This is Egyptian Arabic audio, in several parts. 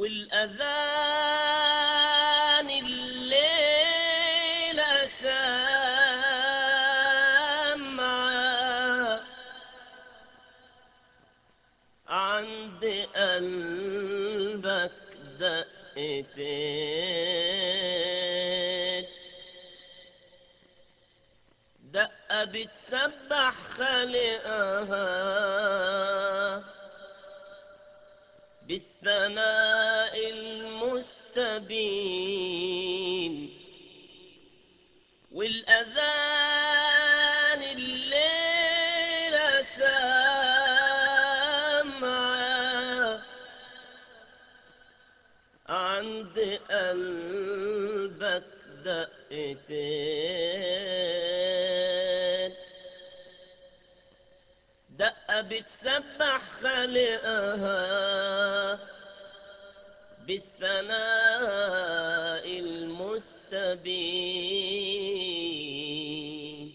والأذان الليلة سامعة عند قلبك دقتين دقة بتسبح خالقها بالثناء المستبين والأذان الليلة سامعة عند قلبك دقتين دقة بتسبح خالقها بالثناء المستبين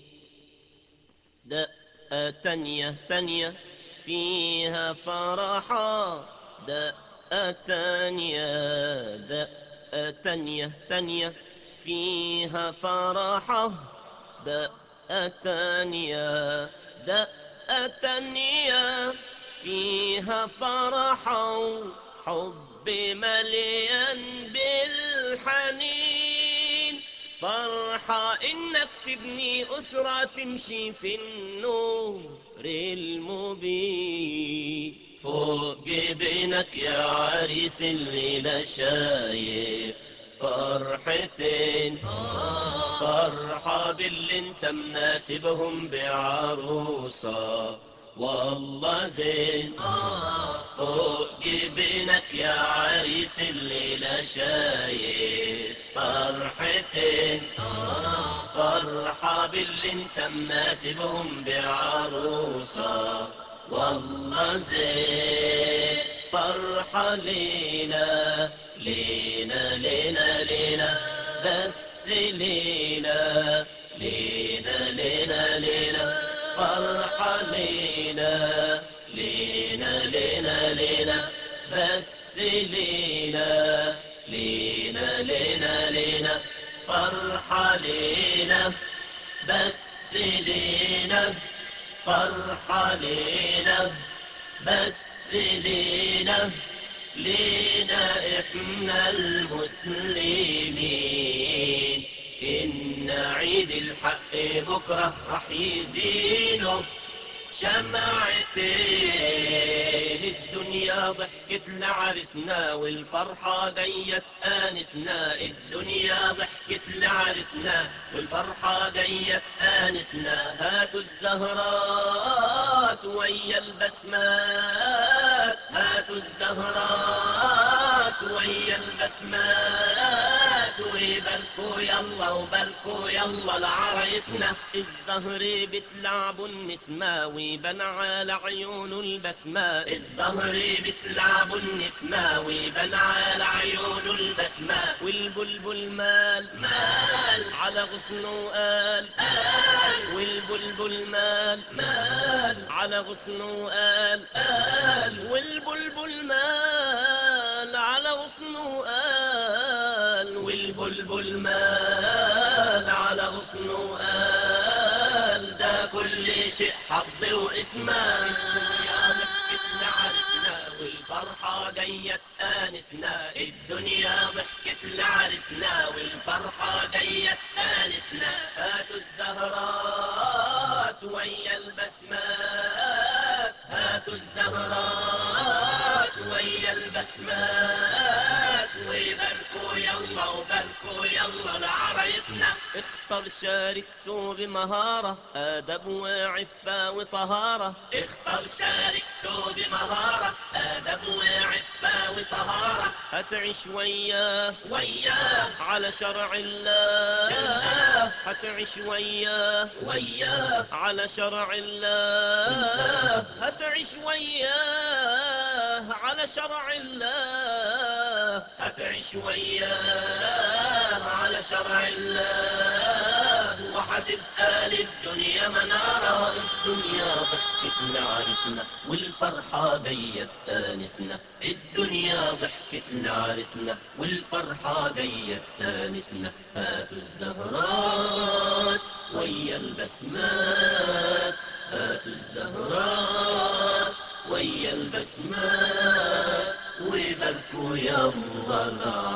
دقة تانية تانية فيها فرحة دقة تانية دقة تانية تانية فيها فرحة دقة تانية دقة تانية فيها فرحة وحب مليان بالحنين فرحة إنك تبني أسرة تمشي في النور المبين فوق جبينك يا عريس الليلة شايف فرحتين فرحة باللي انت مناسبهم بعروسة والله زين فوق جبينك يا عريس الليلة شايف فرحتين فرحة باللي انت مناسبهم بعروسة والله زين فرحة لينا لينا لينا لينا بس لينا لينا لينا لينا فرحة لينا لينا لينا لينا بس لينا لينا لينا لينا فرحة لينا بس لينا فرحة لينا بس لينا لينا احنا المسلمين إن عيد الحق بكرة رح يزينه شمعتين الدنيا ضحكت لعرسنا والفرحة جاية آنسنا الدنيا ضحكت لعرسنا والفرحة جاية آنسنا هاتوا الزهرات ويا البسمات هاتوا الزهرات ويا البسمات ويباركوا يلا وباركوا يلا لعرايسنا الزهر بتلعب النسمة ويبان على عيون البسمة الزهر بتلعب النسمة ويبان على عيون البسمة والبلبل مال مال على غصنه قال قال والبلبل مال مال على غصنه قال قال والبلبل مال على غصنه قال والبلبل مال على غصنه قال ده كل شيء حظ واسمه يا ضحكت لعرسنا والفرحة جاية آنسنا الدنيا ضحكت لعرسنا والفرحة جاية آنسنا هاتوا الزهرات ويا البسمات هاتوا الزهرات ويا البسمات وباركوا يلا وباركوا يلا لعرايسنا اختر شاركته بمهارة أدب وعفة وطهارة اختر شاركته بمهارة أدب وعفة وطهارة هتعيش وياه وياه على شرع الله هتعيش وياه وياه على شرع الله هتعيش وياه على شرع الله هتعيش وياه على شرع الله حتبقى للدنيا منارة الدنيا ضحكت لعرسنا والفرحة جيت آنسنا الدنيا ضحكت لعرسنا والفرحة جيت آنسنا هاتوا الزهرات ويا البسمات هاتوا الزهرات ويا البسمات وباركوا يا الله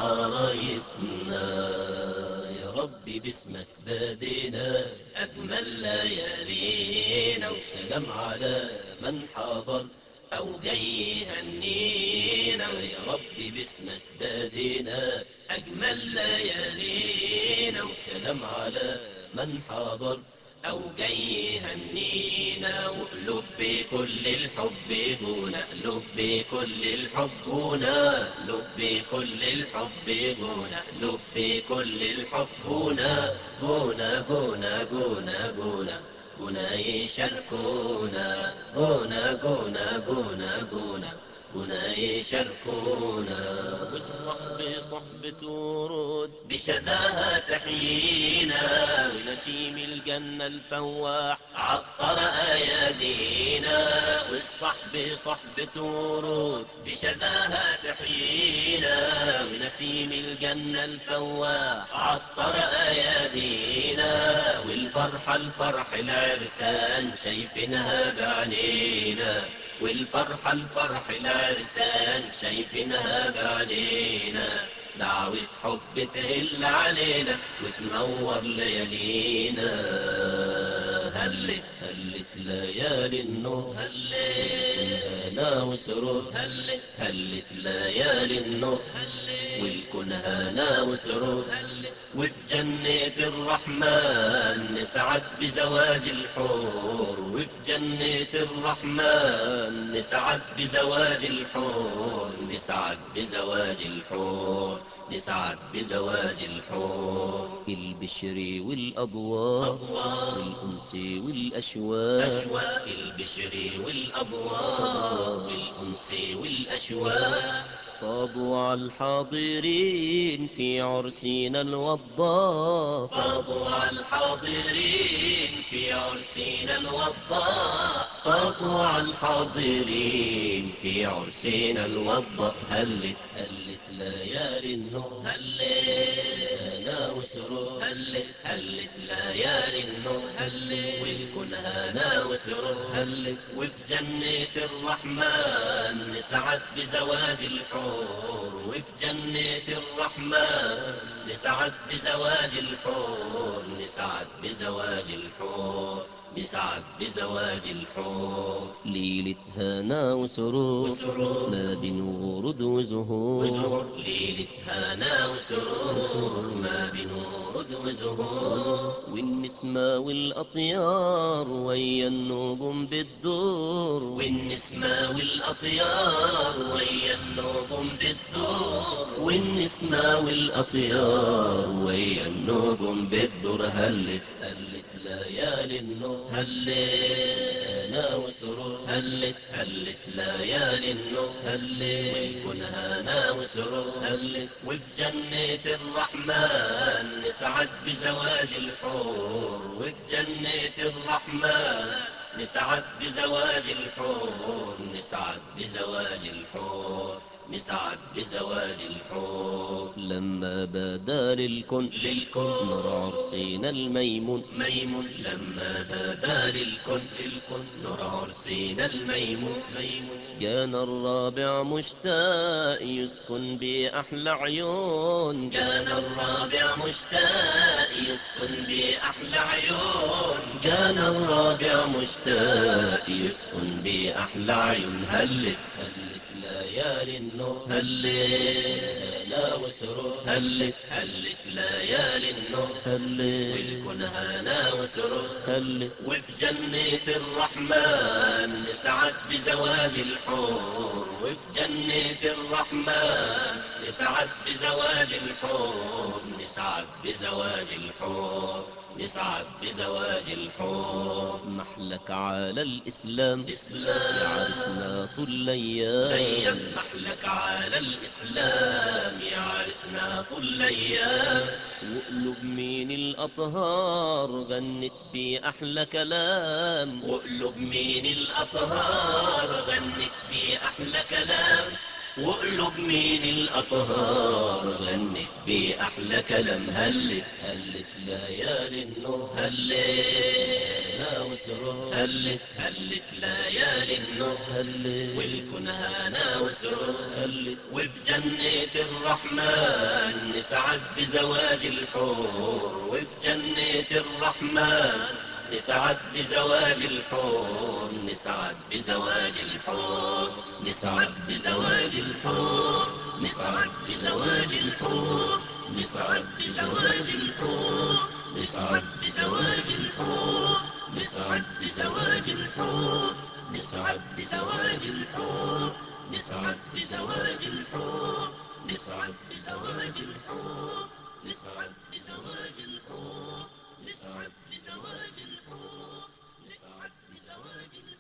لعرايسنا يا ربي باسمك بادينا أجمل ليالينا وسلام على من حضر أو جاي يهنينا يا ربي باسمك بادينا أجمل ليالينا وسلام على من حضر أو جاي يهنينا وقلوب بكل الحب بونا قلوب بكل الحب بونا قلوب بكل الحب بونا قلوب بكل الحب بونا بونا بونا بونا بونا بونا يشاركونا بونا بونا بونا بونا هنا يشاركونا والصحب صحبة ورود بشذاها تحيينا ونسيم الجنة الفواح عطر أيادينا والصحب صحبة ورود بشذاها تحيينا ونسيم الجنة الفواح عطر أيادينا والفرحة الفرح العرسان شايفينها بعينينا والفرحة الفرح العرسان شايفينها بعينينا دعوة حب تهل علينا وتنور ليالينا هلت هلت ليالي النور هلت هنا وسرور هلت هلت ليالي النور هلت والكون هنا وسرور هلت وفي جنة الرحمن نسعد بزواج الحور وفي جنة الرحمن نسعد بزواج الحور نسعد بزواج الحور نسعد بزواج الحور البشر والأضواء والأنس والأشواق أشواق البشر والأضواء والأنس والأشواق فاضوا على الحاضرين في عرسنا الوضاء فاضوا على الحاضرين في عرسنا الوضاء فاضوا على الحاضرين في عرسنا الوضاء هلت هلت ليالي النور هلت هنا وسرور هلت هلت ليالي النور هلت والكون هنا وسرور هلت وفي جنة الرحمن نسعد بزواج الحور وفي جنة الرحمن نسعد بزواج الحور نسعد بزواج الحور نسعد بزواج الحور ليلة هنا وسرور وسرور. ما بين ورد وزهور وزهور ليلة هنا وسرور ما بين ورد وزهور والنسمة والأطيار ويا النجوم بالدور والنسمة والأطيار ويا النجوم بالدور والنسمة والأطيار ويا النجوم بالدور هلت هلت ليالي النور هلت هنا وسرور هلت هلت ليالي النور هلت والكون هنا وسرور هلت وفي جنة الرحمن نسعد بزواج الحور وفي جنة الرحمن نسعد بزواج الحور نسعد بزواج الحور نسعد بزواج الحور لما بدا للكون للكون نور عرسنا الميمون ميمون لما بدا للكون للكون نور عرسنا الميمون ميمون كان الرابع مشتاق يسكن بأحلى عيون كان الرابع مشتاق يسكن بأحلى عيون كان الرابع مشتاق يسكن بأحلى عيون هلت هلت ليالي النور هلت هلا وسرور هلت هلت ليالي النور هلت والكون هنا وسرور هلت وفي جنة الرحمن نسعد بزواج الحور وفي جنة الرحمن نسعد بزواج الحور نسعد بزواج الحور نسعد بزواج الحور محلك على الإسلام إسلام يا عرسنا طول الأيام أيام نحلك على الإسلام يا عرسنا طول الأيام وقلب مين الأطهار غنت بي أحلى كلام وقلب مين الأطهار غنت بي أحلى كلام وقلب مين الأطهار غنت بي أحلى كلام هلت هلت ليالي النور هلت وسرور هلت هلت ليالي النور هلت والكن هانا وسرور هلت وفي جنة الرحمن نسعد بزواج الحور وفي جنة الرحمن نسعد بزواج الحور نسعد بزواج الحور نسعد بزواج الحور نسعد بزواج الحور نسعد بزواج الحور نسعد بزواج الحور نسعد بزواج الحور نسعد بزواج الحور نسعد بزواج الحور نسعد بزواج الحور نسعد بزواج الحور نسعد بزواج الحور نسعد بزواج الحور